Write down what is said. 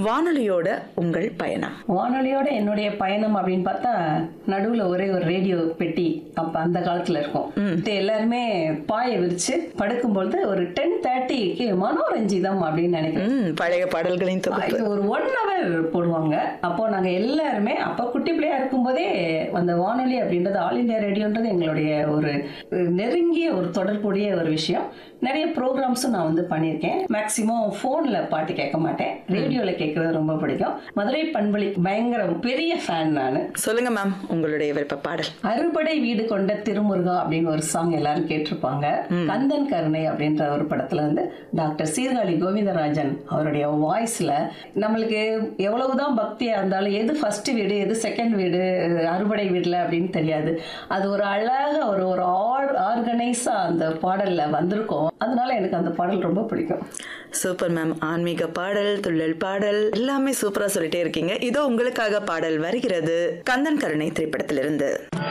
வானொலியோட உங்கள் பயணம் வானொலியோட என்னுடைய பயணம் அப்படின்னு பார்த்தா நடுவுல ஒரே ஒரு ரேடியோ பெட்டி அப்ப அந்த காலத்துல இருக்கும் இது எல்லாருமே பாயை விரிச்சு படுக்கும்பொழுது ஒரு டென் தேர்ட்டிக்கு மனோரஞ்சிதம் அப்படின்னு நினைக்கிறேன் ம், பழைய பாடல்களின் தொகுப்பு இது ஒரு ஒன் ஹவர் போடுவாங்க அப்போ நாங்க எல்லாருமே அப்போ குட்டி பிள்ளையா இருக்கும்போதே அந்த வானொலி அப்படின்றது ஆல் இந்தியா ரேடியோன்றது எங்களுடைய ஒரு அஹ், நெருங்கிய ஒரு தொடர்புடைய ஒரு விஷயம் நிறைய ப்ரோக்ராம்ஸும் நான் வந்து பண்ணியிருக்கேன் மேக்சிமம் ஃபோனில் பாட்டு கேட்க மாட்டேன் ரேடியோவில் கேட்கறது ரொம்ப பிடிக்கும் மதுரை பண்பொழி பயங்கர பெரிய ஃபேன் நான் சொல்லுங்க மேம் உங்களுடைய விருப்ப பாடல் அறுபடை வீடு கொண்ட திருமுருகா அப்படின்னு ஒரு சாங் எல்லாரும் கேட்டிருப்பாங்க கந்தன் கருணை அப்படின்ற ஒரு படத்துல வந்து டாக்டர் சீர்காழி கோவிந்தராஜன் அவருடைய வாய்ஸ்ல நம்மளுக்கு எவ்வளவுதான் பக்தியா இருந்தாலும் எது ஃபர்ஸ்ட் வீடு எது செகண்ட் வீடு அறுபடை வீடுல அப்படின்னு தெரியாது அது ஒரு அழகா ஒரு ஒரு ஆர்கனைஸா அந்த பாடல்ல வந்திருக்கும் அதனால எனக்கு அந்த பாடல் ரொம்ப பிடிக்கும் சூப்பர் மேம் ஆன்மீக பாடல் துள்ளல் பாடல் எல்லாமே சூப்பரா சொல்லிட்டே இருக்கீங்க இதோ உங்களுக்காக பாடல் வருகிறது கந்தன் கருணை திரைப்படத்திலிருந்து